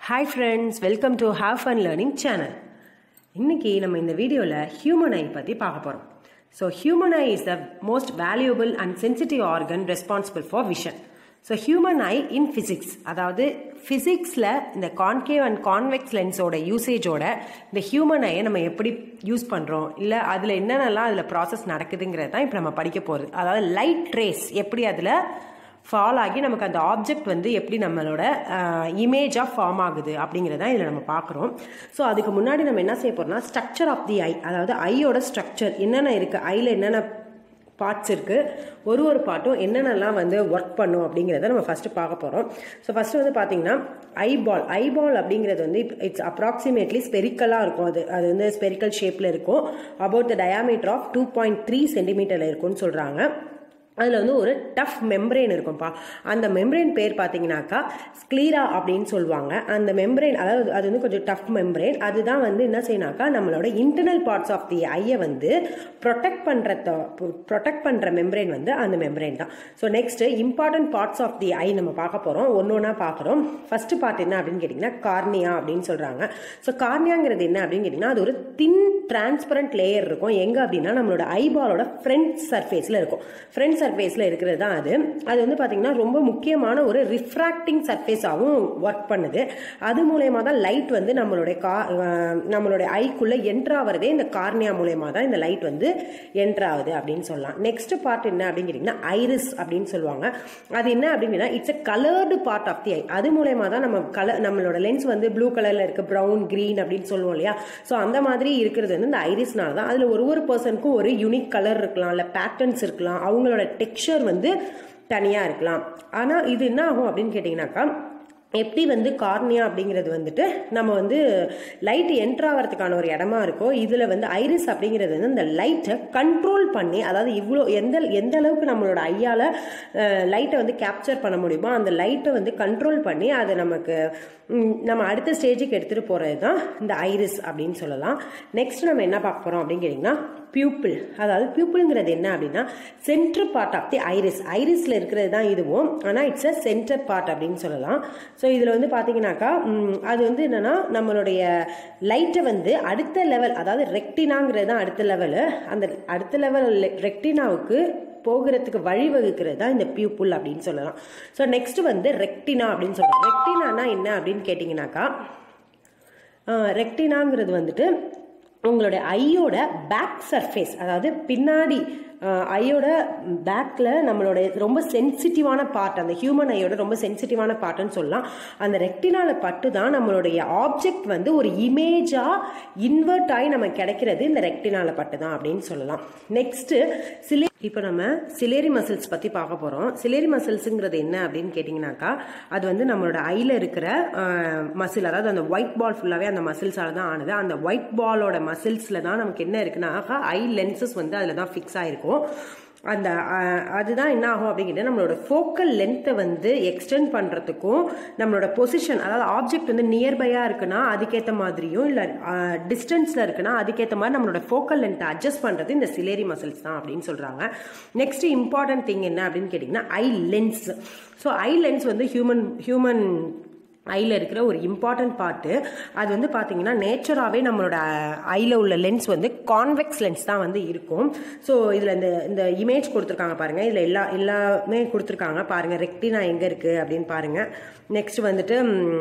hi friends welcome to have fun learning channel இன்னைக்கு நம்ம இந்த வீடியோவில் ஹியூமன் ஐ பற்றி பார்க்க போகிறோம் so human eye is the most valuable and sensitive organ responsible for vision so human eye in physics அதாவது ஃபிசிக்ஸில் இந்த கான்கேவ் அண்ட் கான்வெக்ஸ் லென்ஸோட யூசேஜோட இந்த ஹியூமன் ஐயை நம்ம எப்படி யூஸ் பண்ணுறோம் இல்லை அதில் என்னென்னலாம் அதில் ப்ராசஸ் நடக்குதுங்கிறது தான் இப்போ நம்ம படிக்க போகிறது அதாவது லைட் ட்ரேஸ் எப்படி அதில் ஃபால் ஆகி நமக்கு அந்த ஆப்ஜெக்ட் வந்து எப்படி நம்மளோட இமேஜாக ஃபார்ம் ஆகுது அப்படிங்கிறத இதில் நம்ம பார்க்குறோம் ஸோ அதுக்கு முன்னாடி நம்ம என்ன செய்ய போகிறோம்னா ஸ்ட்ரக்சர் ஆஃப் தி ஐ அதாவது ஐயோட ஸ்ட்ரக்சர் என்னென்ன இருக்குது ஐயில் என்னென்ன பார்ட்ஸ் இருக்குது ஒரு ஒரு பார்ட்டும் என்னென்னலாம் வந்து ஒர்க் பண்ணும் அப்படிங்கிறத நம்ம ஃபஸ்ட்டு பார்க்க போகிறோம் ஸோ ஃபஸ்ட்டு வந்து பார்த்தீங்கன்னா ஐபால் ஐபால் அப்படிங்கிறது வந்து இட்ஸ் அப்ராக்சிமேட்லி ஸ்பெரிக்கலாக இருக்கும் அது அது வந்து ஸ்பெரிக்கல் ஷேப்பில் இருக்கும் about the diameter of two point three சென்டிமீட்டரில் இருக்கும்னு சொல்கிறாங்க அதில் வந்து ஒரு டஃப் மெம்ப்ரெயின் இருக்கும்ப்பா அந்த மெம்ப்ரெயின் பேர் பார்த்தீங்கன்னாக்கா ஸ்க்ளீரா அப்படின்னு சொல்லுவாங்க அந்த மெம்ப்ரெயின் அதாவது அது வந்து கொஞ்சம் டஃப் மெம்ப்ரெயின் அதுதான் வந்து என்ன செய்யணாக்கா நம்மளோட இன்டர்னல் பார்ட்ஸ் ஆஃப் தி ஐயை வந்து ப்ரொடெக்ட் பண்ணுற ப்ரொடெக்ட் பண்ணுற மெம்ப்ரெயின் வந்து அந்த மெம்ப்ரெயின் தான் so next important parts of the eye நம்ம பார்க்க போகிறோம் ஒன்று ஒன்றா பார்க்குறோம் ஃபர்ஸ்ட் பார்ட் என்ன அப்படின்னு கேட்டிங்கன்னா கார்னியா அப்படின்னு சொல்கிறாங்க ஸோ கார்னியாங்கிறது என்ன அப்படின்னு கேட்டிங்கன்னா அது ஒரு தின் டிரான்ஸ்பரண்ட் லேயர் இருக்கும் எங்கே அப்படின்னா நம்மளோட ஐபாலோட ஃப்ரண்ட் சர்ஃபேஸில் இருக்கும் ஃப்ரண்ட் சர்ஃபேஸில் இருக்கிறது தான் அது அது வந்து பார்த்தீங்கன்னா ரொம்ப முக்கியமான ஒரு ரிஃப்ராக்டிங் சர்ஃபேஸாகவும் ஒர்க் பண்ணுது அது மூலயமா தான் லைட் வந்து நம்மளுடைய கா நம்மளுடைய ஐக்குள்ளே என்ட்ரு ஆகிறதே இந்த கார்னியா மூலயமா தான் இந்த லைட் வந்து என்ட்ரு ஆகுது அப்படின்னு சொல்லலாம் நெக்ஸ்ட் பார்ட் என்ன அப்படின்னு கேட்டிங்கன்னா ஐரிஸ் அப்படின்னு சொல்லுவாங்க அது என்ன அப்படின்னா it's a coloured part of the eye அது மூலயமா தான் நம்ம கலர் நம்மளோட லென்ஸ் வந்து ப்ளூ கலரில் இருக்குது ப்ரௌன் க்ரீன் அப்படின்னு சொல்லுவோம் இல்லையா ஸோ அந்த மாதிரி இருக்கிறது வந்து இந்த ஐரிஸ்னால தான் அதில் ஒரு ஒரு பர்சனுக்கும் ஒரு யூனிக் கலர் இருக்கலாம் இல்லை பேட்டர்ன்ஸ் இருக்கலாம் அவங்களோட டெக்ஸ்சர் வந்து தனியாக இருக்கலாம் ஆனால் இது என்ன ஆகும் அப்படின்னு கேட்டிங்கனாக்கா எப்படி வந்து கார்னியா அப்படிங்கிறது வந்துட்டு நம்ம வந்து லைட் என்ட்ரு ஆகிறதுக்கான ஒரு இடமா இருக்கோ இதில் வந்து ஐரிஸ் அப்படிங்கிறது வந்து இந்த லைட்டை கண்ட்ரோல் பண்ணி அதாவது இவ்வளோ எந்த எந்த அளவுக்கு நம்மளோட ஐயால் லைட்டை வந்து கேப்சர் பண்ண முடியுமோ அந்த லைட்டை வந்து கண்ட்ரோல் பண்ணி அதை நமக்கு நம்ம அடுத்த ஸ்டேஜுக்கு எடுத்துகிட்டு போகிறது தான் இந்த ஐரிஸ் அப்படின்னு சொல்லலாம் நெக்ஸ்ட் நம்ம என்ன பார்க்க போகிறோம் அப்படின்னு கேட்டிங்கன்னா பியூப்பிள் அதாவது பியூப்பிள்ங்கிறது என்ன அப்படின்னா centre part of the iris ஐரிஸில் இருக்கிறது தான் இதுவும் ஆனால் இட்ஸ் அ சென்டர் பார்ட் அப்படின்னு சொல்லலாம் ஸோ இதில் வந்து பார்த்தீங்கன்னாக்கா அது வந்து என்னென்னா நம்மளுடைய லைட்டை வந்து அடுத்த லெவல் அதாவது ரெக்டினாங்கிறது தான் அடுத்த லெவலு அந்த அடுத்த லெவல் ரெக்டினாவுக்கு போகிறதுக்கு வழிவகுக்கிறது தான் இந்த பியூப்புல் அப்படின்னு சொல்லலாம் ஸோ நெக்ஸ்ட் வந்து ரெக்டினா அப்படின்னு சொல்லலாம் ரெக்டினானா என்ன அப்படின்னு கேட்டிங்கனாக்கா ரெக்டினாங்கிறது வந்துட்டு உங்களுடைய ஐயோட பேக் சர்ஃபேஸ் அதாவது பின்னாடி ஐயோட பேக்கில் நம்மளோட ரொம்ப சென்சிட்டிவான பார்ட் அந்த ஹியூமன் ஐயோட ரொம்ப சென்சிட்டிவான பார்ட்டுன்னு சொல்லலாம் அந்த ரெக்டினால பட்டு தான் நம்மளுடைய ஆப்ஜெக்ட் வந்து ஒரு இமேஜாக இன்வெர்ட் ஆகி நம்ம கிடைக்கிறது இந்த ரெக்டினால பட்டு தான் அப்படின்னு சொல்லலாம் நெக்ஸ்ட்டு சிலே இப்போ நம்ம சிலேரி மசில்ஸ் பற்றி பார்க்க போகிறோம் சிலேரி மசில்ஸுங்கிறது என்ன அப்படின்னு கேட்டிங்கனாக்கா அது வந்து நம்மளோட ஐயில் இருக்கிற மசில் அதாவது அந்த ஒயிட் பால் ஃபுல்லாகவே அந்த மசில்ஸால் தான் ஆனது அந்த ஒயிட் பாலோட மசில்ஸில் தான் நமக்கு என்ன இருக்குன்னாக்கா ஐ லென்சஸ் வந்து அதில் தான் ஃபிக்ஸ் ஆகிருக்கும் அந்த அதுதான் என்ன ஆகும் அப்படிங்கிறது நம்மளோட ஃபோக்கல் லென்த்தை வந்து எக்ஸ்டெண்ட் பண்ணுறதுக்கும் நம்மளோட பொசிஷன் அதாவது ஆப்ஜெக்ட் வந்து நியர்பையாக இருக்குன்னா அதுக்கேற்ற மாதிரியும் இல்லை டிஸ்டன்ஸில் இருக்குன்னா அதுக்கேற்ற மாதிரி நம்மளோட ஃபோக்கல் லென்த்தை அட்ஜஸ்ட் பண்ணுறது இந்த சிலேரி மசில்ஸ் தான் அப்படின்னு சொல்கிறாங்க நெக்ஸ்ட் இம்பார்ட்டன்ட் திங் என்ன அப்படின்னு கேட்டிங்கன்னா eye lens so eye lens வந்து ஹியூமன் ஹியூமன் ஐயில் இருக்கிற ஒரு இம்பார்ட்டன்ட் பார்ட்டு அது வந்து பார்த்தீங்கன்னா நேச்சராகவே நம்மளோட ஐயில் உள்ள லென்ஸ் வந்து கான்வெக்ஸ் லென்ஸ் தான் வந்து இருக்கும் ஸோ இதில் இந்த இந்த இமேஜ் கொடுத்துருக்காங்க பாருங்கள் இதில் எல்லா எல்லாமே கொடுத்துருக்காங்க பாருங்கள் ரெக்டினா எங்கே இருக்குது அப்படின்னு பாருங்கள் நெக்ஸ்ட் வந்துட்டு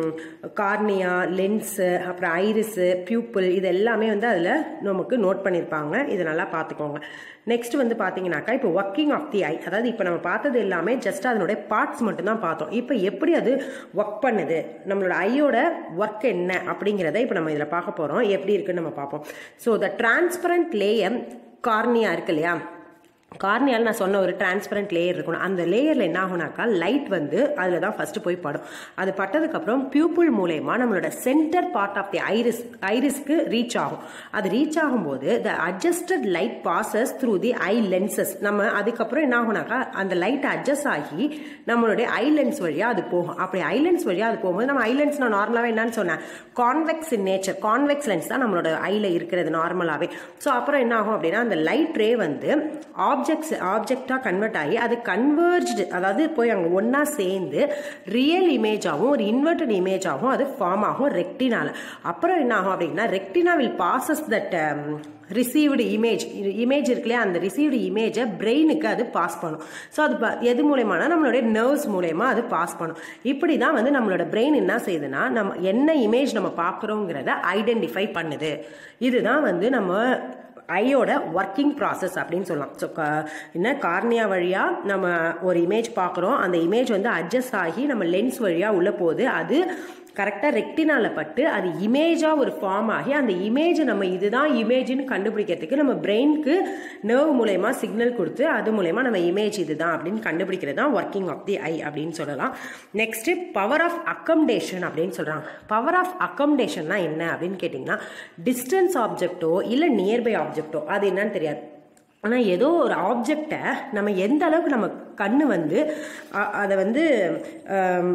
கார்னியா லென்ஸு அப்புறம் ஐரிஸு பியூப்பிள் இது எல்லாமே வந்து அதில் நமக்கு நோட் பண்ணியிருப்பாங்க இதை நல்லா பார்த்துக்கோங்க நெக்ஸ்ட் வந்து பார்த்தீங்கன்னாக்கா இப்போ ஒர்க்கிங் ஆஃப் தி ஐ அதாவது இப்போ நம்ம பார்த்தது எல்லாமே ஜஸ்ட் அதனுடைய பார்ட்ஸ் மட்டும்தான் பார்த்தோம் இப்போ எப்படி அது ஒர்க் பண்ணுது நம்மளோட ஐயோட ஒர்க் என்ன அப்படிங்கிறத இப்போ நம்ம இதில் பார்க்க போகிறோம் எப்படி இருக்குன்னு நம்ம பார்ப்போம் so the transparent layer cornea இருக்கு இல்லையா கார்னியால் நான் சொன்ன ஒரு டிரான்ஸ்பரண்ட் லேயர் இருக்கணும் அந்த லேயரில் என்ன ஆகுனாக்கா லைட் வந்து அதில் தான் ஃபஸ்ட்டு போய் படும் அது பட்டதுக்கப்புறம் பியூப்புள் மூலயமா நம்மளோட centre part of the iris ஐரிஸ்க்கு ரீச் ஆகும் அது ரீச் ஆகும்போது the adjusted light passes through the eye lenses நம்ம அதுக்கப்புறம் என்ன ஆகுனாக்கா அந்த லைட் அட்ஜஸ்ட் ஆகி நம்மளுடைய ஐ லென்ஸ் வழியாக அது போகும் அப்படி ஐ லென்ஸ் வழியாக அது போகும்போது நம்ம ஐ லென்ஸ் நான் நார்மலாகவே என்னன்னு சொன்னேன் convex in nature convex lens தான் நம்மளோட ஐயில் இருக்கிறது நார்மலாகவே ஸோ அப்புறம் என்ன ஆகும் அப்படின்னா அந்த லைட் ரே வந்து ஆப் ஆப்ஜெக்ட்ஸ் ஆப்ஜெக்டாக கன்வெர்ட் ஆகி அது கன்வெர்ஜ்டு அதாவது போய் அங்கே ஒன்றா சேர்ந்து ரியல் இமேஜாகவும் ஒரு இன்வெர்டட் இமேஜாகவும் அது ஃபார்ம் ஆகும் ரெக்டினால அப்புறம் என்ன ஆகும் அப்படின்னா retina will passes that received image image இருக்குல்லையா அந்த ரிசீவ்டு இமேஜை பிரெயினுக்கு அது பாஸ் பண்ணும் ஸோ அது ப- எது மூலயமானா நம்மளுடைய நர்வ்ஸ் மூலயமா அது பாஸ் பண்ணும் இப்படி தான் வந்து நம்மளோட பிரெயின் என்ன செய்யுதுன்னா நம்ம என்ன இமேஜ் நம்ம பார்க்குறோங்கிறத ஐடென்டிஃபை பண்ணுது இதுதான் வந்து நம்ம ஐயோட ஒர்க்கிங் ப்ராசஸ் அப்படின்னு சொல்லலாம் ஸோ என்ன கார்னியா வழியாக நம்ம ஒரு இமேஜ் பார்க்குறோம் அந்த இமேஜ் வந்து அட்ஜஸ்ட் ஆகி நம்ம லென்ஸ் வழியாக உள்ளே போகுது அது கரெக்டாக ரெக்டினால பட்டு அது இமேஜாக ஒரு ஃபார்ம் ஆகி அந்த இமேஜை நம்ம இதுதான் இமேஜ்னு கண்டுபிடிக்கிறதுக்கு நம்ம பிரெயினுக்கு நர்வ் மூலயமா சிக்னல் கொடுத்து அது மூலயமா நம்ம இமேஜ் இதுதான் அப்படின்னு கண்டுபிடிக்கிறது தான் ஒர்க்கிங் ஆஃப் தி ஐ அப்படின்னு சொல்லலாம் நெக்ஸ்ட்டு பவர் ஆஃப் அக்கம்டேஷன் அப்படின்னு சொல்கிறாங்க பவர் ஆஃப் அக்கம்டேஷன்னா என்ன அப்படின்னு கேட்டிங்கன்னா டிஸ்டன்ஸ் ஆப்ஜெக்டோ இல்லை நியர்பை ஆப்ஜெக்டோ அது என்னன்னு தெரியாது ஆனால் ஏதோ ஒரு ஆப்ஜெக்டை நம்ம எந்த அளவுக்கு நம்ம கண்ணு வந்து அ- அதை வந்து ஆம்,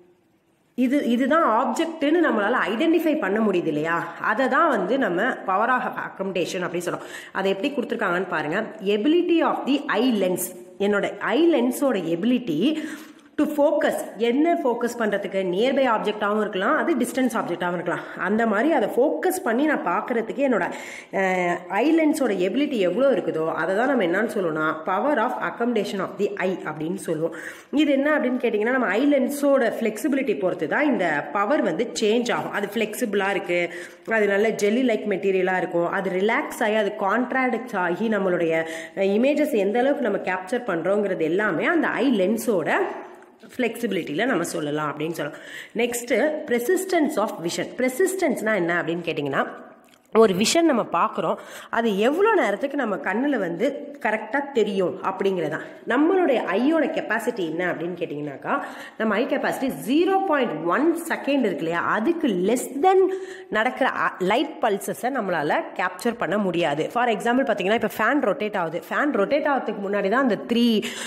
இது இதுதான் ஆப்ஜெக்ட்னு நம்மளால ஐடென்டிஃபை பண்ண முடியுது இல்லையா அதை தான் வந்து நம்ம பவர் ஆஃப் அக்கமடேஷன் அப்படி சொல்றோம் அதை எப்படி கொடுத்துருக்காங்கன்னு பாருங்க ability of the eye lens என்னோட ஐ லென்ஸோட எபிலிட்டி டு ஃபோக்கஸ் என்ன ஃபோக்கஸ் பண்ணுறதுக்கு நியர்பை ஆப்ஜெக்டாகவும் இருக்கலாம் அது டிஸ்டன்ஸ் ஆப்ஜெக்டாகவும் இருக்கலாம் அந்த மாதிரி அதை ஃபோக்கஸ் பண்ணி நான் பார்க்குறதுக்கு என்னோட ஐ லென்ஸோட எபிலிட்டி எவ்வளோ இருக்குதோ அதை தான் நம்ம என்னன்னு சொல்லுவோம்னா power of accommodation of the eye அப்படின்னு சொல்லுவோம் இது என்ன அப்படின்னு கேட்டிங்கன்னா நம்ம ஐ லென்ஸோட ஃப்ளெக்சிபிலிட்டி பொறுத்து தான் இந்த பவர் வந்து சேஞ்ச் ஆகும் அது ஃப்ளெக்சிபிளாக இருக்குது அது நல்ல ஜெல்லி லைக் மெட்டீரியலாக இருக்கும் அது ரிலாக்ஸ் ஆகி அது கான்ட்ராக்ட் ஆகி நம்மளுடைய இமேஜஸ் எந்த அளவுக்கு நம்ம கேப்சர் பண்ணுறோங்கிறது எல்லாமே அந்த ஐ லென்ஸோட ஃப்ளெக்சிபிலிட்டியில் நம்ம சொல்லலாம் அப்படின்னு சொல்லலாம் நெக்ஸ்ட்டு ப்ரெசிஸ்டன்ஸ் ஆஃப் விஷன் ப்ரெசிஸ்டன்ஸ்னால் என்ன அப்படின்னு கேட்டிங்கன்னா ஒரு விஷன் நம்ம பார்க்குறோம் அது எவ்வளோ நேரத்துக்கு நம்ம கண்ணில் வந்து கரெக்டாக தெரியும் அப்படிங்கிறதான் நம்மளுடைய ஐயோட கெப்பாசிட்டி என்ன அப்படின்னு கேட்டிங்கனாக்கா நம்ம eye capacity zero point one second இருக்கு இல்லையா அதுக்கு லெஸ் தென் நடக்கிற லைட் பல்சஸை நம்மளால் கேப்சர் பண்ண முடியாது ஃபார் எக்ஸாம்பிள் பார்த்தீங்கன்னா இப்போ ஃபேன் ரொட்டேட் ஆகுது ஃபேன் ரொட்டேட் ஆகிறதுக்கு முன்னாடி தான் அந்த த்ரீ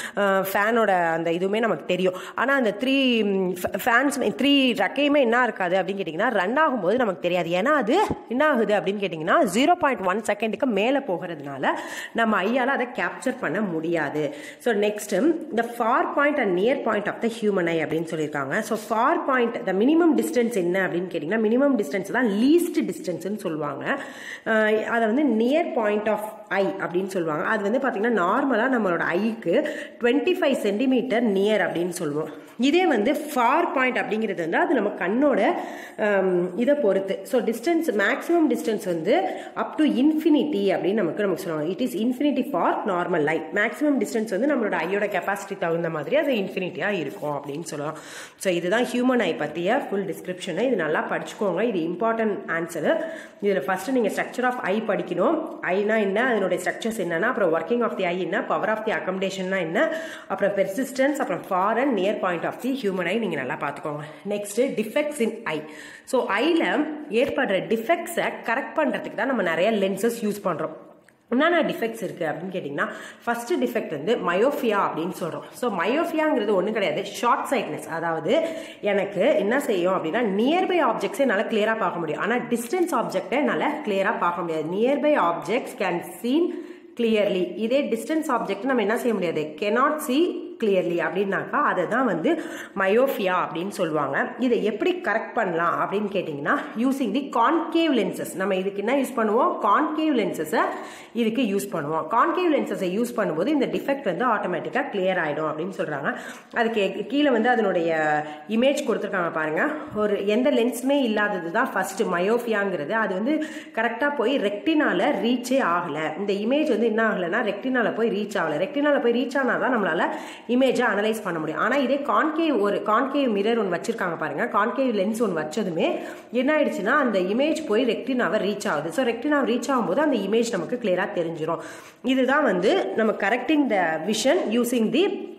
ஃபேனோட அந்த இதுவுமே நமக்கு தெரியும் ஆனால் அந்த த்ரீ ஃபேன்ஸ் த்ரீ ரெக்கையுமே என்ன இருக்காது அப்படின்னு கேட்டிங்கன்னா ரன் ஆகும்போது நமக்கு தெரியாது ஏன்னா அது என்ன ஆகுது அப்படின்னு கேட்டிங்கன்னா ஜீரோ பாயிண்ட் ஒன் செகண்டுக்கு மேலே போகிறதுனால நம்ம ஐயால் அதை கேப்சர் பண்ண முடியாது ஸோ நெக்ஸ்ட் இந்த far point and near point of the human eye அப்படின்னு சொல்லியிருக்காங்க so far point the minimum distance என்ன அப்படின்னு கேட்டிங்கன்னா மினிமம் டிஸ்டன்ஸ் தான் லீஸ்ட் டிஸ்டன்ஸ்னு சொல்லுவாங்க அஹ் அதை வந்து நியர் பாயிண்ட் ஆஃப் ஐ அப்படின்னு சொல்லுவாங்க அது வந்து பார்த்தீங்கன்னா நார்மலாக நம்மளோட ஐக்கு டுவெண்ட்டி ஃபைவ் சென்டிமீட்டர் நியர் அப்படின்னு சொல்லுவோம் இதே வந்து ஃபார் பாயிண்ட் அப்படிங்கிறது வந்து அது நம்ம கண்ணோட ஹம், இதை பொறுத்து ஸோ டிஸ்டன்ஸ் மேக்ஸிமம் டிஸ்டன்ஸ் வந்து அப் டு இன்ஃபினிட்டி அப்படின்னு நமக்கு நமக்கு சொல்லுவாங்க it is infinity for normal light maximum distance வந்து நம்மளோட ஐயோட கெப்பாசிட்டி தகுந்த மாதிரி அது இன்ஃபினிட்டியாக இருக்கும் அப்படின்னு சொல்லலாம் ஸோ இதுதான் ஹியூமன் ஐ பற்றிய ஃபுல் டிஸ்கிரிப்ஷனு இது நல்லா படிச்சுக்கோங்க இது இம்பார்ட்டன்ட் ஆன்சரு இதில் ஃபஸ்ட்டு நீங்கள் ஸ்ட்ரக்சர் ஆஃப் ஐ படிக்கணும் ஐனா என்ன அதனுடைய ஸ்ட்ரக்சர்ஸ் என்னன்னா அப்புறம் ஒர்க்கிங் ஆஃப் தி ஐ என்ன பவர் ஆஃப் தி அக்கமடேஷன்னா என்ன அப்புறம் பெர்சிஸ்டன்ஸ் அப்புறம் far and near point of the human eye நீங்கள் நல்லா பார்த்துக்கோங்க next defects in eye so ஐயில் ஏற்படுற டிஃபெக்ட்ஸை கரெக்ட் பண்ணுறதுக்கு தான் நம்ம நிறைய லென்சஸ் யூஸ் பண்ணுறோம் என்னென்ன டிஃபெக்ட்ஸ் இருக்குது அப்படின்னு கேட்டிங்கன்னா ஃபர்ஸ்ட் டிஃபெக்ட் வந்து மயோஃபியா அப்படின்னு சொல்கிறோம் ஸோ மயோஃபியாங்கிறது ஒன்றும் கிடையாது ஷார்ட் சைட்னஸ் அதாவது எனக்கு என்ன செய்யும் அப்படின்னா நியர்பை ஆப்ஜெக்ட்ஸை என்னால் கிளியராக பார்க்க முடியும் ஆனால் டிஸ்டன்ஸ் ஆப்ஜெக்டை என்னால் கிளியராக பார்க்க முடியாது nearby objects can seen clearly இதே டிஸ்டன்ஸ் ஆப்ஜெக்ட் நம்ம என்ன செய்ய முடியாது கெனாட் சி கிளியர்லி அப்படின்னாக்கா அதை தான் வந்து மயோஃபியா அப்படின்னு சொல்லுவாங்க இதை எப்படி கரெக்ட் பண்ணலாம் அப்படின்னு கேட்டிங்கன்னா யூசிங் தி கான்கேவ் லென்சஸ் நம்ம இதுக்கு என்ன யூஸ் பண்ணுவோம் கான்கேவ் லென்சஸை இதுக்கு யூஸ் பண்ணுவோம் கான்கேவ் லென்சஸை யூஸ் பண்ணும்போது இந்த டிஃபெக்ட் வந்து ஆட்டோமேட்டிக்காக கிளியர் ஆகிடும் அப்படின்னு சொல்கிறாங்க அதுக்கு கீழே வந்து அதனுடைய இமேஜ் கொடுத்துருக்காங்க பாருங்க ஒரு எந்த லென்ஸுமே இல்லாதது தான் ஃபர்ஸ்ட் மயோஃபியாங்கிறது அது வந்து கரெக்டாக போய் ரெக்டினால ரீச்சே ஆகலை இந்த இமேஜ் வந்து என்ன ஆகலைன்னா ரெக்டினால போய் ரீச் ஆகலை ரெக்டினால போய் ரீச் ஆனால் தான் நம்மளால இமேஜை அனலைஸ் பண்ண முடியும் ஆனால் இதே கான்கேவ் ஒரு கான்கேவ் மிரர் ஒன்று வச்சிருக்காங்க பாருங்க கான்கேவ் லென்ஸ் ஒன்று வச்சதுமே என்ன ஆயிடுச்சுன்னா அந்த இமேஜ் போய் ரெக்டினாவை ரீச் ஆகுது ஸோ ரெக்டினாவை ரீச் ஆகும்போது அந்த இமேஜ் நமக்கு கிளியராக தெரிஞ்சிடும் இதுதான் வந்து நம்ம correcting the vision using the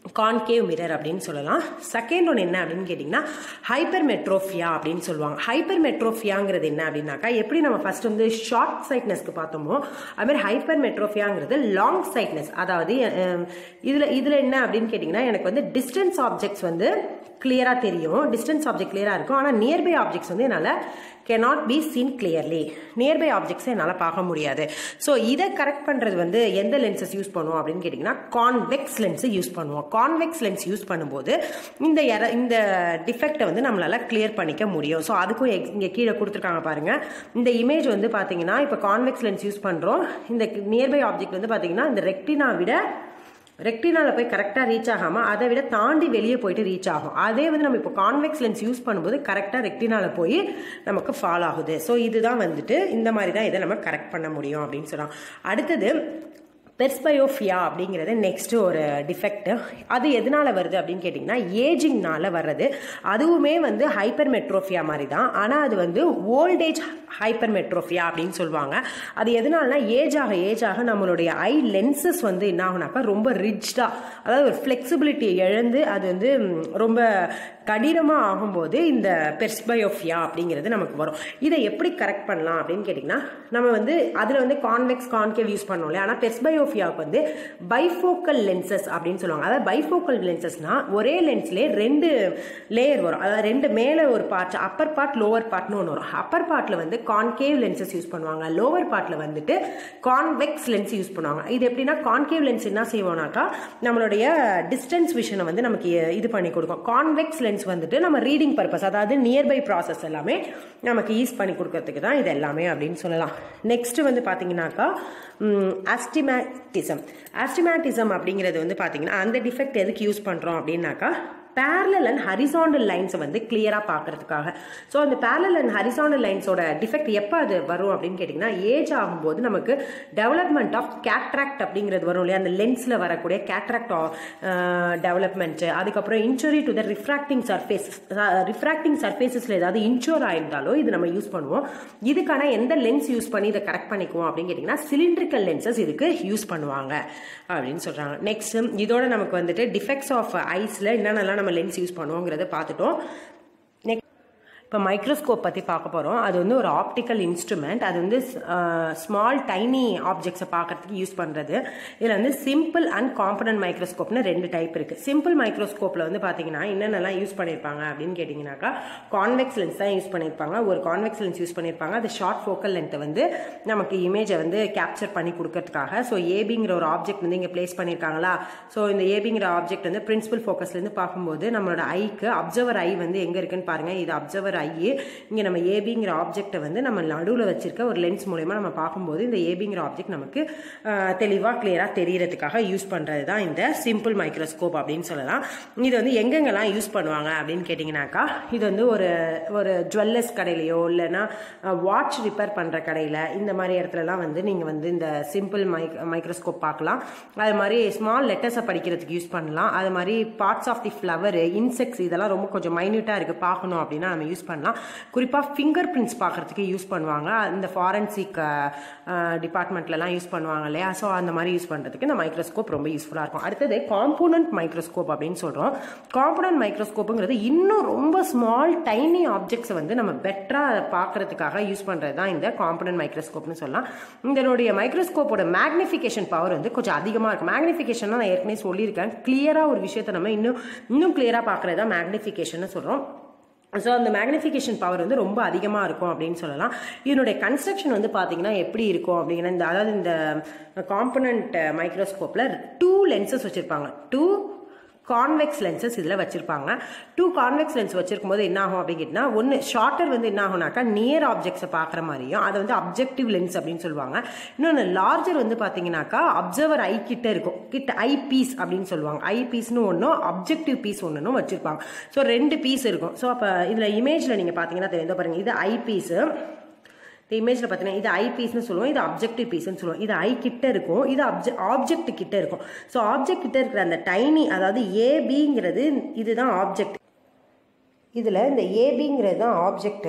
concave mirror அப்படின்னு சொல்லலாம் செகண்ட் ஒன் என்ன அப்படின்னு கேட்டிங்கன்னா ஹைப்பர் மெட்ரோஃபியா அப்படின்னு சொல்லுவாங்க ஹைப்பர் மெட்ரோஃபியாங்கிறது என்ன அப்படின்னாக்கா எப்படி நம்ம ஃபர்ஸ்ட் வந்து ஷார்ட் சைட்னஸ்க்கு பார்த்தோமோ அதுமாதிரி ஹைப்பர் மெட்ரோஃபியாங்கிறது லாங் சைட்னஸ் அதாவது இதில் இதில் என்ன அப்படின்னு கேட்டிங்கன்னா எனக்கு வந்து டிஸ்டன்ஸ் ஆப்ஜெக்ட்ஸ் வந்து கிளியராக தெரியும் டிஸ்டன்ஸ் ஆப்ஜெக்ட் கிளியராக இருக்கும் ஆனால் நியர்பை ஆப்ஜெக்ட்ஸ் வந்து என்னால் cannot be seen clearly nearby ஆப்ஜெக்ட்ஸை என்னால் பார்க்க முடியாது ஸோ இதை கரெக்ட் பண்ணுறது வந்து எந்த லென்சஸ் யூஸ் பண்ணுவோம் அப்படின்னு கேட்டிங்கன்னா கான்வெக்ஸ் லென்ஸ் யூஸ் பண்ணுவோம் கான்வெக்ஸ் லென்ஸ் யூஸ் பண்ணும்போது இந்த எர இந்த டிஃபெக்டை வந்து நம்மளால் கிளியர் பண்ணிக்க முடியும் ஸோ அதுக்கும் எக்ஸ் இங்கே கீழே கொடுத்துருக்காங்க பாருங்கள் இந்த இமேஜ் வந்து பார்த்தீங்கன்னா இப்போ கான்வெக்ஸ் லென்ஸ் யூஸ் பண்ணுறோம் இந்த நியர்பை ஆப்ஜெக்ட் வந்து பார்த்தீங்கன்னா இந்த ரெக்டினா விட ரெக்டினால போய் கரெக்டாக ரீச் ஆகாமல் அதை விட தாண்டி வெளியே போயிட்டு ரீச் ஆகும் அதே வந்து நம்ம இப்போ கான்வெக்ஸ் லென்ஸ் யூஸ் பண்ணும்போது கரெக்டாக ரெக்டினால போய் நமக்கு ஃபால் ஆகுது ஸோ இதுதான் வந்துட்டு இந்த மாதிரி தான் இதை நம்ம கரெக்ட் பண்ண முடியும் அப்படின்னு சொல்கிறோம் அடுத்தது பெர்ஸ்பயோஃபியா அப்படிங்கிறது நெக்ஸ்ட் ஒரு டிஃபெக்ட் அது எதனால வருது அப்படின்னு கேட்டிங்கன்னா ஏஜிங்னால வர்றது அதுவுமே வந்து ஹைப்பர் மெட்ரோஃபியா மாதிரி தான் ஆனால் அது வந்து ஓல்டேஜ் ஹைப்பர் மெட்ரோஃபியா அப்படின்னு சொல்லுவாங்க அது எதனாலனா ஏஜ் ஆக ஏஜ் ஆக நம்மளுடைய ஐ லென்சஸ் வந்து என்ன ஆகுனாக்கா ரொம்ப ரிச்டாக அதாவது ஒரு ஃப்ளெக்சிபிலிட்டி இழந்து அது வந்து ரொம்ப கடினமாக ஆகும்போது இந்த பெர்ஸ்பயோஃபியா அப்படிங்கிறது நமக்கு வரும் இதை எப்படி கரெக்ட் பண்ணலாம் அப்படின்னு கேட்டிங்கன்னா நம்ம வந்து அதில் வந்து கான்வெக்ஸ் கான்கேவ் யூஸ் பண்ணோம் இல்லையா ஆனால் பெர்ஸ்பயோஃபியாவுக்கு வந்து பைஃபோக்கல் லென்சஸ் அப்படின்னு சொல்லுவாங்க அதாவது பைஃபோக்கல் லென்சஸ்னா ஒரே லென்ஸ்லேயே ரெண்டு லேயர் வரும் அதாவது ரெண்டு மேலே ஒரு பார்ட் அப்பர் பார்ட் லோவர் பார்ட்னு ஒன்று வரும் அப்பர் பார்ட்டில் வந்து கான்கேவ் லென்சஸ் யூஸ் பண்ணுவாங்க லோவர் பார்ட்டில் வந்துட்டு கான்வெக்ஸ் லென்ஸ் யூஸ் பண்ணுவாங்க இது எப்படின்னா கான்கேவ் லென்ஸ் என்ன செய்வோம்னாக்கா நம்மளுடைய டிஸ்டன்ஸ் விஷனை வந்து நமக்கு இது பண்ணி கொடுக்கும் கான்வெக்ஸ் லென்ஸ் வந்துட்டு நம்ம ரீடிங் பர்பஸ் அதாவது நியர்பை ப்ராசஸ் எல்லாமே நமக்கு ஈஸ் பண்ணி கொடுக்கறதுக்கு தான் இது எல்லாமே அப்படின்னு சொல்லலாம் நெக்ஸ்ட் வந்து பார்த்தீங்கன்னாக்கா ஆஸ்டிமேட்டிசம் ஆஸ்டிமேட்டிசம் அப்படிங்கிறது வந்து பார்த்தீங்கன்னா அந்த டிஃபெக்ட் எதுக்கு யூஸ் பண்ணுறோம் அப்படின்னாக்கா பேரலல் அண்ட் ஹரிசாண்டல் லைன்ஸை வந்து கிளியராக பார்க்கறதுக்காக ஸோ அந்த பேரலல் அண்ட் ஹரிசாண்டல் லைன்ஸோட டிஃபெக்ட் எப்போ அது வரும் அப்படின்னு கேட்டிங்கன்னா ஏஜ் ஆகும்போது நமக்கு டெவலப்மெண்ட் ஆஃப் கேட்ராக்ட் அப்படிங்கிறது வரும் இல்லையா அந்த லென்ஸில் வரக்கூடிய கேட்ராக்ட் டெவலப்மெண்ட்டு அதுக்கப்புறம் injury to the refracting surface refracting சர்ஃபேஸஸில் ஏதாவது இன்ச்சூர் ஆயிருந்தாலோ இது நம்ம யூஸ் பண்ணுவோம் இதுக்கான எந்த லென்ஸ் யூஸ் பண்ணி இதை கரெக்ட் பண்ணிக்குவோம் அப்படின்னு கேட்டிங்கன்னா சிலிண்ட்ரிக்கல் லென்சஸ் இதுக்கு யூஸ் பண்ணுவாங்க அப்படின்னு சொல்கிறாங்க நெக்ஸ்ட் இதோட நமக்கு வந்துட்டு டிஃபெக்ட்ஸ் ஆஃப் ஐஸில் என்னென்னலாம் நம்ம லென்ஸ் யூஸ் பண்ணுவோங்கிறத பார்த்துட்டோம் நெக்ஸ்ட் இப்போ மைக்ரோஸ்கோப் பற்றி பார்க்க போகிறோம் அது வந்து ஒரு ஆப்டிக்கல் இன்ஸ்ட்ருமெண்ட் அது வந்து ஸ்மால் டைனி ஆப்ஜெக்ட்ஸை பார்க்கறதுக்கு யூஸ் பண்ணுறது இதில் வந்து சிம்பிள் அண்ட் காம்பனன்ட் மைக்ரோஸ்கோப்னு ரெண்டு டைப் இருக்குது சிம்பிள் மைக்ரோஸ்கோப்பில் வந்து பார்த்தீங்கன்னா என்னென்னலாம் யூஸ் பண்ணியிருப்பாங்க அப்படின்னு கேட்டிங்கனாக்கா கான்வெக்ஸ் லென்ஸ் தான் யூஸ் பண்ணியிருப்பாங்க ஒரு கான்வெக்ஸ் லென்ஸ் யூஸ் பண்ணியிருப்பாங்க அது ஷார்ட் ஃபோக்கல் லென்த்தை வந்து நமக்கு இமேஜை வந்து கேப்சர் பண்ணி கொடுக்கறதுக்காக ஸோ ஏபிங்கிற ஒரு ஆப்ஜெக்ட் வந்து இங்கே பிளேஸ் பண்ணியிருக்காங்களா ஸோ இந்த ஏபிங்கிற ஆப்ஜெக்ட் வந்து பிரின்சிபல் ஃபோக்கஸ்லேருந்து பார்க்கும்போது நம்மளோட ஐக்கு அப்சர்வர் ஐ வந்து எங்கே இருக்குன்னு பாருங்கள் இது அப்சர்வர் ஐ இங்கே நம்ம ஏபிங்கிற ஆப்ஜெக்ட்டை வந்து நம்ம நடுவில் வச்சிருக்க ஒரு லென்ஸ் மூலயமா நம்ம பார்க்கும்போது இந்த ஏபிங்கிற ஆப்ஜெக்ட் நமக்கு தெளிவாக கிளியராக தெரியறதுக்காக யூஸ் பண்ணுறது தான் இந்த சிம்பிள் மைக்ரோஸ்கோப் அப்படின்னு சொல்லலாம் இது வந்து எங்கெங்கெல்லாம் யூஸ் பண்ணுவாங்க அப்படின்னு கேட்டிங்கனாக்கா இது வந்து ஒரு ஒரு ஜுவல்லர்ஸ் கடையிலையோ இல்லைன்னா வாட்ச் ரிப்பேர் பண்ணுற கடையில் இந்த மாதிரி இடத்துலலாம் வந்து நீங்கள் வந்து இந்த சிம்பிள் மைக் மைக்ரோஸ்கோப் பார்க்கலாம் அது மாதிரி ஸ்மால் லெட்டர்ஸை படிக்கிறதுக்கு யூஸ் பண்ணலாம் அது மாதிரி parts of the flower insects இதெல்லாம் ரொம்ப கொஞ்சம் மைன்யூட்டாக இருக்குது பார்க்கணும் அப்படின்னா நம்ம யூஸ் பண்ணலாம் குறிப்பாக ஃபிங்கர் பிரிண்ட்ஸ் பார்க்குறதுக்கு யூஸ் பண்ணுவாங்க இந்த ஃபாரன்சிக் டிபார்ட்மெண்ட்லலாம் யூஸ் பண்ணுவாங்க இல்லையா ஸோ அந்த மாதிரி யூஸ் பண்ணுறதுக்கு இந்த மைக்ரோஸ்கோப் ரொம்ப யூஸ்ஃபுல்லாக இருக்கும் அடுத்தது காம்போனன்ட் மைக்ரோஸ்கோப் அப்படின்னு சொல்கிறோம் காம்போனன்ட் மைக்ரோஸ்கோப்புங்கிறது இன்னும் ரொம்ப ஸ்மால் டைனி ஆப்ஜெக்ட்ஸை வந்து நம்ம பெட்டராக பார்க்கறதுக்காக யூஸ் பண்ணுறது தான் இந்த காம்போனன்ட் மைக்ரோஸ்கோப்னு சொல்லலாம் இதனுடைய மைக்ரோஸ்கோப்போட மேக்னிஃபிகேஷன் பவர் வந்து கொஞ்சம் அதிகமாக இருக்கும் மேக்னிஃபிகேஷன் நான் ஏற்கனவே சொல்லியிருக்கேன் கிளியராக ஒரு விஷயத்தை நம்ம இன்னும் இன்னும் கிளியராக பார்க்குறது தான் மேக்னிஃபிகேஷன் சொல்கிறோம் ஸோ அந்த மேக்னிஃபிகேஷன் பவர் வந்து ரொம்ப அதிகமாக இருக்கும் அப்படின்னு சொல்லலாம் இதனுடைய கன்ஸ்ட்ரக்ஷன் வந்து பார்த்தீங்கன்னா எப்படி இருக்கும் அப்படிங்கிற இந்த அதாவது இந்த காம்பனண்ட் மைக்ரோஸ்கோப்பில் டூ லென்சஸ் வச்சுருப்பாங்க டூ கான்வெக்ஸ் லென்சஸ் இதில் வச்சுருப்பாங்க டூ கான்வெக்ஸ் லென்ஸ் வச்சிருக்கும் போது என்ன ஆகும் அப்படின்னு கேட்டிங்கன்னா ஒன்று ஷார்ட்டர் வந்து என்ன ஆகும்னாக்கா நியர் ஆப்ஜெக்ட்ஸை பார்க்குற மாதிரியும் அதை வந்து அப்ஜெக்டிவ் லென்ஸ் அப்படின்னு சொல்லுவாங்க இன்னொன்று லார்ஜர் வந்து பார்த்தீங்கன்னாக்கா அப்சர்வர் ஐ கிட்ட இருக்கும் கிட்ட ஐ பீஸ் அப்படின்னு சொல்லுவாங்க ஐ பீஸ்னு ஒன்றும் அப்ஜெக்டிவ் பீஸ் ஒன்றுனும் வச்சுருப்பாங்க ஸோ ரெண்டு பீஸ் இருக்கும் ஸோ அப்போ இதில் இமேஜில் நீங்கள் பார்த்தீங்கன்னா தெரியும் பாருங்கள் இது ஐ பீஸு இந்த இமேஜில் பார்த்தீங்கன்னா இது ஐ பீஸ்னு சொல்லுவோம் இது அப்ஜெக்டிவ் பீஸ்னு சொல்லுவோம் இது ஐ கிட்ட இருக்கும் இது அப்ஜெ ஆப்ஜெக்ட் கிட்ட இருக்கும் ஸோ ஆப்ஜெக்ட் கிட்ட இருக்கிற அந்த டைனி அதாவது ஏபிங்கிறது இதுதான் ஆப்ஜெக்ட் இதில் இந்த ஏபிங்கிறது தான் ஆப்ஜெக்ட்டு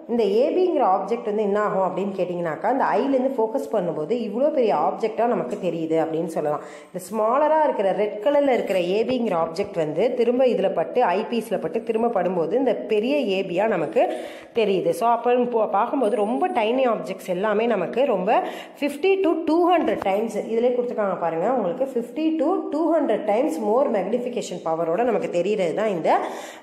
இந்த ஏபிங்கிற ஆப்ஜெக்ட் வந்து என்ன ஆகும் அப்படின்னு கேட்டிங்கனாக்கா இந்த ஐலேருந்து ஃபோக்கஸ் பண்ணும்போது இவ்வளோ பெரிய ஆப்ஜெக்டாக நமக்கு தெரியுது அப்படின்னு சொல்லலாம் இந்த ஸ்மாலராக இருக்கிற ரெட் கலரில் இருக்கிற ஏபிங்கிற ஆப்ஜெக்ட் வந்து திரும்ப இதில் பட்டு ஐபீஸில் பட்டு திரும்ப படும்போது இந்த பெரிய ஏபியாக நமக்கு தெரியுது ஸோ அப்போ பார்க்கும்போது ரொம்ப டைனி ஆப்ஜெக்ட்ஸ் எல்லாமே நமக்கு ரொம்ப fifty to two hundred times இதிலே கொடுத்துருக்காங்க பாருங்கள் உங்களுக்கு fifty to two hundred times more magnification பவரோட நமக்கு தெரிகிறது தான் இந்த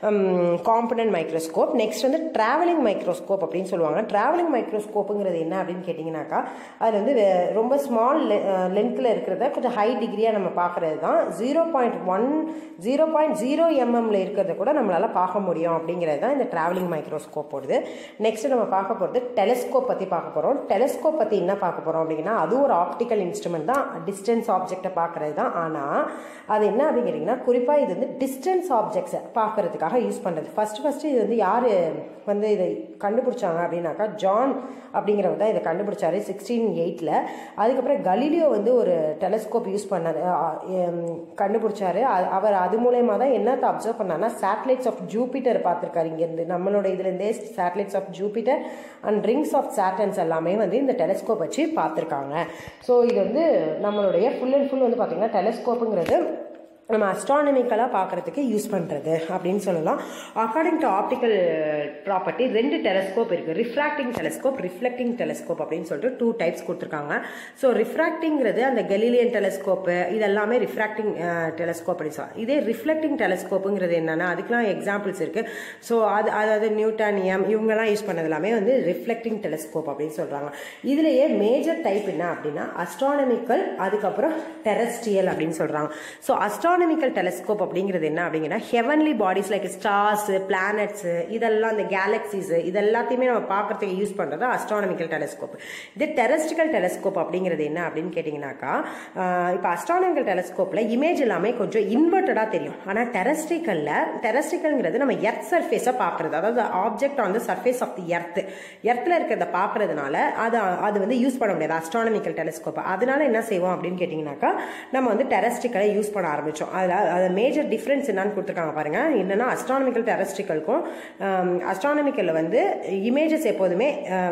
காம்பனன்ட் மைக்ரோஸ்கோப் நெக்ஸ்ட் வந்து ட்ராவலிங் மைக்ரோஸ்கோப் அப்படின்னு சொல்லுவாங்க ட்ராவலிங் மைக்ரோஸ்கோப்புங்கிறது என்ன அப்படின்னு கேட்டிங்கனாக்கா அது வந்து ரொம்ப ஸ்மால் லென்த்தில் இருக்கிறத கொஞ்சம் ஹை டிகிரியாக நம்ம பார்க்குறது தான் zero point one zero point zero எம்எம்ல இருக்கிறத கூட நம்மளால் பார்க்க முடியும் அப்படிங்கிறது தான் இந்த ட்ராவலிங் மைக்ரோஸ்கோப் போடுது நெக்ஸ்ட் நம்ம பார்க்க போகிறது டெலஸ்கோப் பற்றி பார்க்க போகிறோம் டெலஸ்கோப் பற்றி என்ன பார்க்க போகிறோம் அப்படின்னா அதுவும் ஒரு ஆப்டிக்கல் இன்ஸ்ட்ருமெண்ட் தான் டிஸ்டன்ஸ் ஆப்ஜெக்டை பார்க்குறது தான் ஆனால் அது என்ன அப்படின்னு கேட்டிங்கன்னா குறிப்பாக இது வந்து டிஸ்டன்ஸ் ஆப்ஜெக்ட்ஸை பார்க்கறதுக்காக யூஸ் பண்ணுறது ஃபஸ்ட்டு ஃபஸ்ட்டு இது வந்து யார் வந்து இதை கண்டுபிடிச்சாங்க அப்படின்னாக்கா ஜான் அப்படிங்கிறவர் தான் இதை கண்டுபிடிச்சாரு சிக்ஸ்டீன் எயிட்டில் அதுக்கப்புறம் கலீலியோ வந்து ஒரு டெலஸ்கோப் யூஸ் பண்ணார் கண்டுபிடிச்சாரு அவர் அது மூலயமா தான் என்னத்தை அப்சர்வ் பண்ணார்னா சேட்டலைட்ஸ் ஆஃப் ஜூபிட்டர் பார்த்துருக்காரு இங்கேருந்து நம்மளோட இதுலேருந்தே satellites of Jupiter and rings of Saturn's எல்லாமே வந்து இந்த டெலஸ்கோப் வச்சு பார்த்துருக்காங்க ஸோ இது வந்து நம்மளுடைய ஃபுல் அண்ட் ஃபுல் வந்து பார்த்திங்கன்னா டெலஸ்கோப்புங்கிறது நம்ம அஸ்ட்ரானமிக்கலாக பார்க்குறதுக்கு யூஸ் பண்ணுறது அப்படின்னு சொல்லலாம் அக்கார்டிங் டு ஆப்டிக்கல் ப்ராப்பர்ட்டி ரெண்டு டெலஸ்கோப் இருக்குது ரிஃப்ராக்டிங் டெலஸ்கோப் ரிஃப்ளெக்டிங் டெலஸ்கோப் அப்படின்னு சொல்லிட்டு டூ டைப்ஸ் கொடுத்துருக்காங்க ஸோ ரிஃப்ராக்டிங்கிறது அந்த கெலிலியன் டெலஸ்கோப்பு இதெல்லாமே ரிஃப்ராக்டிங் டெலஸ்கோப் அப்படின்னு சொல்லலாம் இதே ரிஃப்ளெக்டிங் டெலஸ்கோப்புங்கிறது என்னென்னா அதுக்கெலாம் எக்ஸாம்பிள்ஸ் இருக்குது ஸோ அது அதாவது நியூட்டானியம் இவங்கெல்லாம் யூஸ் பண்ணது எல்லாமே வந்து ரிஃப்ளெக்டிங் டெலஸ்கோப் அப்படின்னு சொல்கிறாங்க இதுலேயே மேஜர் டைப் என்ன அப்படின்னா அஸ்ட்ரானமிக்கல் அதுக்கப்புறம் டெரஸ்ட்ரியல் அப்படின்னு சொல்கிறாங்க ஸோ அஸ்ட்ரா அஸ்ட்ரானமிக்கல் டெலஸ்கோப் அப்படிங்கிறது என்ன அப்படிங்கன்னா heavenly bodies like stars planets இதெல்லாம் இந்த கேலக்சிஸ் இது எல்லாத்தையுமே நம்ம பார்க்கறதுக்கு யூஸ் பண்ணுறது அஸ்ட்ரானமிக்கல் டெலஸ்கோப் இது டெரஸ்டிக்கல் டெலஸ்கோப் அப்படிங்கிறது என்ன அப்படின்னு கேட்டிங்கனாக்கா இப்போ அஸ்ட்ரானமிக்கல் டெலஸ்கோப்பில் இமேஜ் எல்லாமே கொஞ்சம் இன்வெர்டடாக தெரியும் ஆனால் டெரஸ்டிக்கலில் டெரஸ்டிக்கல்ங்கிறது நம்ம எர்த் சர்ஃபேஸை பார்க்குறது அதாவது object on the surface of the earth எர்த்தில் இருக்கிறத பார்க்கறதுனால அது அது வந்து யூஸ் பண்ண முடியாது அஸ்ட்ரானமிக்கல் டெலஸ்கோப் அதனால என்ன செய்வோம் அப்படின்னு கேட்டிங்கனாக்கா நம்ம வந்து டெரஸ்டிக்கலை யூஸ் பண்ண ஆரம்பிச்சோம் அதில் அது மேஜர் டிஃப்ரென்ஸ் என்னன்னு கொடுத்துருக்காங்க பாருங்கள் என்னென்னா அஸ்ட்ரானமிக்கல் டெரஸ்ட்ரிக்கலுக்கும் அஸ்ட்ரானமிக்கலில் வந்து இமேஜஸ் எப்போதுமே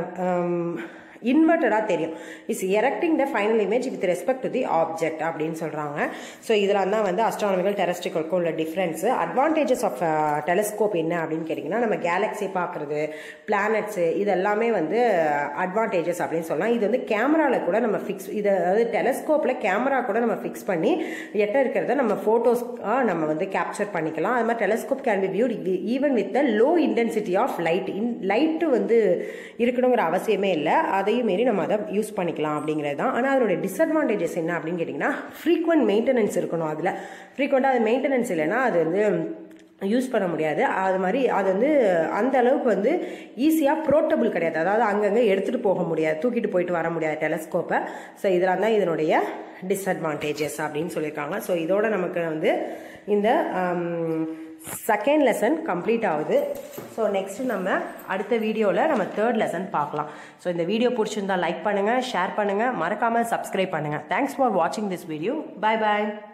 இன்வெர்டடாக தெரியும் is erecting the final image with respect to the object அப்படின்னு சொல்கிறாங்க ஸோ இதில் தான் வந்து அஸ்ட்ரானமிக்கல் டெரஸ்ட்ரிக்கலுக்கும் உள்ள டிஃப்ரென்ஸு அட்வான்டேஜஸ் ஆஃப் டெலஸ்கோப் என்ன அப்படின்னு கேட்டிங்கன்னா நம்ம கேலக்ஸி பார்க்குறது பிளானட்ஸு இதெல்லாமே வந்து அட்வான்டேஜஸ் அப்படின்னு சொல்லலாம் இது வந்து கேமராவில் கூட நம்ம ஃபிக்ஸ் இது அதாவது டெலஸ்கோப்பில் கேமரா கூட நம்ம ஃபிக்ஸ் பண்ணி எட்ட இருக்கிறத நம்ம ஃபோட்டோஸ்க்காக நம்ம வந்து கேப்சர் பண்ணிக்கலாம் அது மாதிரி telescope can be viewed even with the low intensity of light in light வந்து இருக்கணுங்கிற அவசியமே இல்லை அதை அதையும் மீறி நம்ம அதை யூஸ் பண்ணிக்கலாம் அப்படிங்கிறது தான் ஆனால் அதனுடைய டிஸ்அட்வான்டேஜஸ் என்ன அப்படின்னு கேட்டிங்கன்னா ஃப்ரீக்வெண்ட் மெயின்டெனன்ஸ் இருக்கணும் அதில் ஃப்ரீக்வெண்ட்டாக அது மெயின்டெனன்ஸ் இல்லைன்னா அது வந்து யூஸ் பண்ண முடியாது அது மாதிரி அது வந்து அந்த அளவுக்கு வந்து ஈஸியாக ப்ரோட்டபிள் கிடையாது அதாவது அங்கங்கே எடுத்துகிட்டு போக முடியாது தூக்கிட்டு போயிட்டு வர முடியாது டெலஸ்கோப்பை ஸோ இதெல்லாம் தான் இதனுடைய டிஸ்அட்வான்டேஜஸ் அப்படின்னு சொல்லியிருக்காங்க ஸோ இதோட நமக்கு வந்து இந்த செகண்ட் லெசன் கம்ப்ளீட் ஆகுது ஸோ நெக்ஸ்ட் நம்ம அடுத்த வீடியோவில் நம்ம தேர்ட் லெசன் பார்க்கலாம் ஸோ இந்த வீடியோ பிடிச்சிருந்தா லைக் பண்ணுங்கள் ஷேர் பண்ணுங்கள் மறக்காமல் சப்ஸ்கிரைப் பண்ணுங்கள் தேங்க்ஸ் ஃபார் வாட்சிங் திஸ் வீடியோ பை பாய்